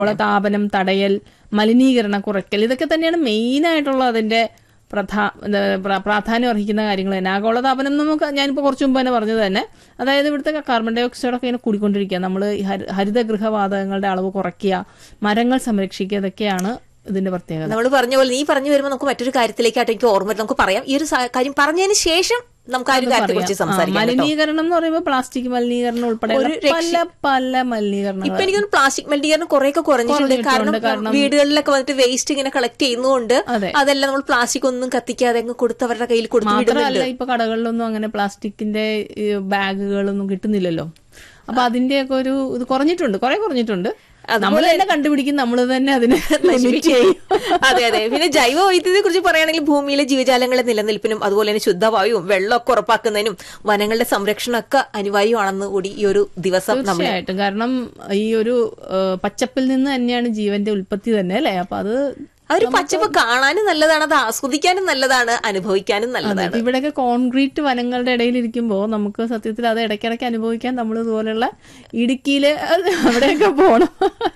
താപനം തടയൽ മലിനീകരണ കുറയ്ക്കൽ ഇതൊക്കെ തന്നെയാണ് മെയിൻ ആയിട്ടുള്ള അതിന്റെ പ്രധാ എന്താ പ്ര- പ്രാധാന്യം അർഹിക്കുന്ന കാര്യങ്ങൾ തന്നെ ആഗോളതാപനം നമുക്ക് ഞാനിപ്പോൾ കുറച്ച് മുമ്പ് തന്നെ പറഞ്ഞത് തന്നെ അതായത് ഇവിടുത്തെ കാർബൺ ഡൈ ഓക്സൈഡ് ഒക്കെ ഇങ്ങനെ കൂടിക്കൊണ്ടിരിക്കുക നമ്മൾ ഹരിതഗൃഹവാതകങ്ങളുടെ അളവ് കുറയ്ക്കുക മരങ്ങൾ സംരക്ഷിക്കുക ഇതൊക്കെയാണ് ഇതിന്റെ പ്രത്യേകത നമ്മൾ പറഞ്ഞ പോലെ നീ പറഞ്ഞു വരുമ്പോൾ നമുക്ക് മറ്റൊരു കാര്യത്തിലേക്കായിട്ട് എനിക്ക് ഓർമ്മ വരും. നമുക്ക് പറയാം ഈ ഒരു സ- കാര്യം പറഞ്ഞതിന് ശേഷം നമുക്ക് ആ ഒരു കാര്യത്തെ കുറിച്ച് ആ, സംസാരിക്കാം കേട്ടോ. മലിനീകരണം എന്ന് പറയുമ്പോൾ പ്ലാസ്റ്റിക് മലിനീകരണം ഉൾപ്പെടെ ഒരു പല പല മലിനീകരണങ്ങൾ ഇപ്പൊ എനിക്ക് തോന്നുന്നു പ്ലാസ്റ്റിക് മലിനീകരണം കുറെയൊക്കെ കുറഞ്ഞിട്ടുണ്ട് കാരണം കാരണം- വീടുകളിലൊക്കെ വന്നിട്ട് വേസ്റ്റ് ഇങ്ങനെ കളക്ട് ചെയ്യുന്നതുകൊണ്ട് അതെ. അതെല്ലാം നമ്മൾ പ്ലാസ്റ്റിക് ഒന്നും കത്തിക്കാതെ അങ്ങ് കൊടുത്ത് അവരുടെ കയ്യിൽ കൊടുത്തു വിടുന്നുണ്ട് മാത്രമല്ല ഇപ്പൊ കടകളിലൊന്നും അങ്ങനെ പ്ലാസ്റ്റിക്കിന്റെ ഈ ബാഗുകളൊന്നും കിട്ടുന്നില്ലല്ലോ അപ്പൊ അതിന്റെയൊക്കെ ഒരു ഇത് കുറഞ്ഞിട്ടുണ്ട് കുറെ കുറഞ്ഞിട്ടുണ്ട് നമ്മൾ തന്നെ കണ്ടുപിടിക്കും നമ്മൾ തന്നെ അതിനെ limit ചെയ്യും അതെ അതെ പിന്നെ ജൈവ വൈദ്യുതിയെ കുറിച്ച് പറയുകയാണെങ്കിൽ ഭൂമിയിലെ ജീവജാലങ്ങളുടെ നിലനിൽപ്പിനും അതുപോലെ തന്നെ ശുദ്ധവായുവും വെള്ളമൊക്കെ ഉറപ്പാക്കുന്നതിനും വനങ്ങളുടെ സംരക്ഷണമൊക്കെ അനിവാര്യമാണെന്ന് കൂടി ഈ ഒരു ദിവസം നമ്മൾ തീർച്ചയായിട്ടും കാരണം ഈ ഒരു ഏഹ്, പച്ചപ്പിൽ നിന്ന് തന്നെയാണ് ജീവന്റെ ഉൽപ്പത്തി തന്നെ അല്ലേ അപ്പൊ അത് ആ ഒരു പച്ചപ്പ് കാണാനും നല്ലതാണ് അത് ആസ്വദിക്കാനും നല്ലതാണ് അനുഭവിക്കാനും നല്ലതാണ് ഇപ്പൊ ഇവിടെയൊക്കെ കോൺക്രീറ്റ് വനങ്ങളുടെ ഇടയിൽ ഇരിക്കുമ്പോൾ നമുക്ക് സത്യത്തിൽ അത് ഇടയ്ക്കിടയ്ക്ക് അനുഭവിക്കാൻ നമ്മൾ ഇതുപോലെയുള്ള ഇടുക്കിയില് അവിടെയൊക്കെ പോകണം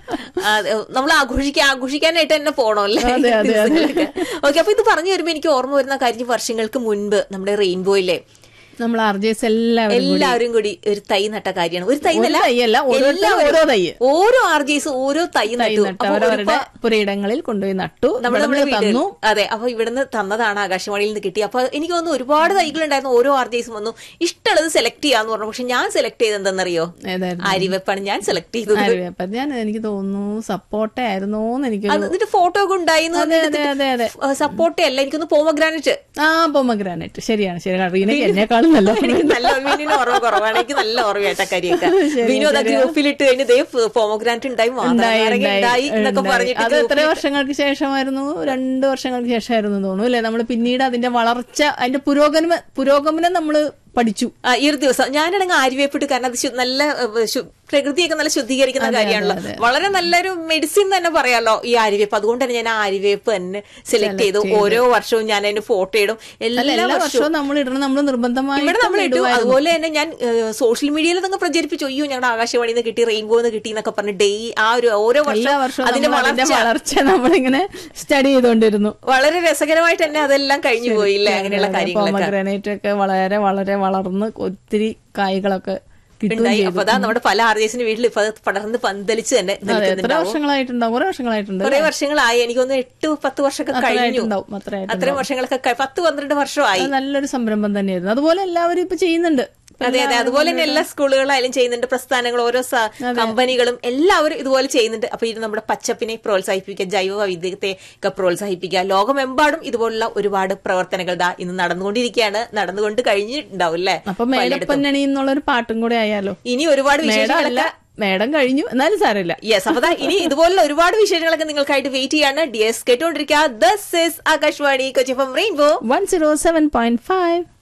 നമ്മൾ ആഘോഷിക്കാൻ ആഘോഷിക്കാനായിട്ട് തന്നെ പോണല്ലേ അതെ, അതെ, അതെ. ഓക്കെ അപ്പൊ ഇത് പറഞ്ഞു വരുമ്പോ എനിക്ക് ഓർമ്മ വരുന്ന കാര്യം വർഷങ്ങൾക്ക് മുൻപ് നമ്മുടെ റെയിൻബോയിലെ നമ്മൾ ആർ ജെ എസ് എല്ലാവരും കൂടി എല്ലാവരും കൂടി ഒരു തൈ നട്ട കാര്യമാണ് ഒരു തൈ ഒരു എന്നല്ല, തൈയല്ല, ഓരോരുത്തരും എല്ലാവരും ഓരോ തൈ. ഓരോ ആർ ജെസ് ഓരോ തൈ തൈ നട്ടു നട്ട് അപ്പൊ അവരവരുടെ ഒരുപാ- പുരയിടങ്ങളിൽ കൊണ്ടുപോയി നട്ടു നമ്മൾ ഇവിടെ നമ്മുടെ നിന്ന് വീട്ടിൽ തന്നു അതെ അപ്പൊ ഇവിടുന്ന് തന്നതാണ് ആകാശവാണിയിൽ നിന്ന് കിട്ടി അപ്പൊ എനിക്ക് തോന്നുന്നു ഒരുപാട് തൈകൾ ഉണ്ടായിരുന്നു ഓരോ ആർ ജെസും വന്നു ഇഷ്ടമുള്ളത് സെലക്ട് ചെയ്യാന്ന് പറഞ്ഞു പക്ഷെ ഞാൻ സെലക്ട് ചെയ്ത് എന്താണെന്നറിയോ ഏതായിരുന്നു ആര്യവെപ്പാണ് ഞാൻ സെലക്ട് ചെയ്തത് ആര്യവേപ്പൻ ഞാൻ എനിക്ക് തോന്നുന്നു സപ്പോർട്ട ആയിരുന്നോന്ന് എനിക്ക് അത് എന്നിട്ട് ഫോട്ടോ ഒക്കെ ഉണ്ടായിരുന്നു അതെ അതെ അതെ അതെ സപ്പോർട്ട് അല്ല എനിക്കൊന്ന് പോമഗ്രാനറ്റ് ആ പൊമഗ്രാനൈറ്റ് ശരിയാണ് ശരി റീനയ്ക്ക് എന്നെക്കാളും നല്ല എനിക്ക് നല്ല മീനിന് ഓർമ്മ കുറവാണ് എനിക്ക് നല്ല ഓർമ്മയായിട്ട കരിയൊക്കെ വിനോദ ഗ്രൂപ്പിലിട്ട് കഴിഞ്ഞ് ദേ പോമഗ്രാനറ്റ് ഉണ്ടായി മാതളനാരങ്ങ ഉണ്ടായി എന്നൊക്കെ പറഞ്ഞിട്ട് അത് എത്ര വർഷങ്ങൾക്ക് ശേഷമായിരുന്നു രണ്ട് വർഷങ്ങൾക്ക് ശേഷമായിരുന്നു തോന്നുന്നു അല്ലെ നമ്മൾ പിന്നീട് അതിന്റെ വളർച്ച അതിന്റെ പുരോഗമനം പുരോഗമനം നമ്മൾ പഠിച്ചു ആ, ഈ ഒരു ദിവസം ഞാനാണെങ്കിൽ ആര്യവേപ്പിട്ട് കാരണം അത് ശു- നല്ല ഏഹ്, ശു- പ്രകൃതിയൊക്കെ നല്ല ശുദ്ധീകരിക്കുന്ന കാര്യമാണല്ലോ വളരെ നല്ലൊരു മെഡിസിൻ തന്നെ പറയാലോ ഈ ആര്യവേപ്പ് അതുകൊണ്ട് തന്നെ ഞാൻ ആ ആര്യവേപ്പ് തന്നെ സെലക്ട് ചെയ്തു ഓരോ വർഷവും ഞാൻ അതിന് ഫോട്ടോ ഇടും അല്ല എല്ലാ എല്ലാ വർഷവും വർഷവും നമ്മൾ ഇടണം നമ്മൾ നിർബന്ധമായി ഇവിടെ നമ്മൾ ഇട്ടു അതുപോലെ തന്നെ ഞാൻ സോഷ്യൽ മീഡിയയിൽ നിങ്ങൾ പ്രചരിപ്പിച്ചു അയ്യോ ഞങ്ങളുടെ ആകാശവാണിയിൽ നിന്ന് കിട്ടി റെയിൻബോ നിന്ന് കിട്ടി എന്നൊക്കെ പറഞ്ഞ് ഡേ ആ ഒരു ഓരോ എല്ലാ വർഷം വർഷവും അതിന്റെ നമ്മൾ അതിന്റെ വളർച്ച വളർച്ച നമ്മളിങ്ങനെ സ്റ്റഡി ചെയ്തുകൊണ്ടിരുന്നു വളരെ രസകരമായിട്ട് തന്നെ അതെല്ലാം കഴിഞ്ഞു പോയില്ലേ അങ്ങനെയുള്ള കാര്യങ്ങളൊക്കെ പോമഗ്രാനൈറ്റ് ഒക്കെ വളരെ വളരെ വളർന്ന് ഒത്തിരി കായ്കളൊക്കെ കിട്ടുകയും ഉണ്ടായി ചെയ്തു അപ്പൊ അതാ നമ്മുടെ പല ആർജേസിന്റെ വീട്ടിൽ ഇപ്പൊ അത് പടർന്ന് പന്തലിച്ച് തന്നെ അതെ എത്ര നിൽക്കുന്നുണ്ടാവും വർഷങ്ങളായിട്ടുണ്ടാവും കുറെ വർഷങ്ങളായിട്ടുണ്ട് കുറെ വർഷങ്ങളായി എനിക്കൊന്ന് എട്ട് പത്ത് വർഷമൊക്കെ കഴിഞ്ഞു അത്രയായിട്ടുണ്ടാവും അത്രയായിട്ട് അത്രയും വർഷങ്ങളൊക്കെ കഴി- പത്ത് പന്ത്രണ്ട് വർഷമായി അത് നല്ലൊരു സംരംഭം തന്നെയായിരുന്നു അതുപോലെ എല്ലാവരും ഇപ്പൊ ചെയ്യുന്നുണ്ട് അതെ അതെ അതുപോലെ തന്നെ എല്ലാ സ്കൂളുകളായാലും ചെയ്യുന്നുണ്ട് പ്രസ്ഥാനങ്ങൾ ഓരോ സ- കമ്പനികളും എല്ലാവരും ഇതുപോലെ ചെയ്യുന്നുണ്ട് അപ്പൊ ഇത് നമ്മുടെ പച്ചപ്പിനെ പ്രോത്സാഹിപ്പിക്കുക ജൈവ വൈവിധ്യത്തെ ഒക്കെ പ്രോത്സാഹിപ്പിക്കുക ലോകമെമ്പാടും ഇതുപോലുള്ള ഒരുപാട് പ്രവർത്തനങ്ങൾ ദാ ഇന്ന് നടന്നുകൊണ്ടിരിക്കുകയാണ് നടന്നുകൊണ്ട് കഴിഞ്ഞിട്ടുണ്ടാവും അല്ലേ അപ്പൊ മേടപ്പൊന്നണി എന്നുള്ളൊരു പാട്ടും കൂടെ ആയാലോ ഇനി ഒരുപാട് മേടം അല്ല വിശേഷങ്ങളൊക്കെ മേടം കഴിഞ്ഞു എന്നാലും സാരമില്ല യെസ് അപ്പൊ ദാ ഇനി ഇതുപോലുള്ള ഒരുപാട് വിശേഷങ്ങളൊക്കെ നിങ്ങൾക്കായിട്ട് വെയിറ്റ് ചെയ്യാണ് ഡി എസ് കേട്ടോണ്ടിരിക്കുക this is Akashvani Kochi from rainbow one zero seven point five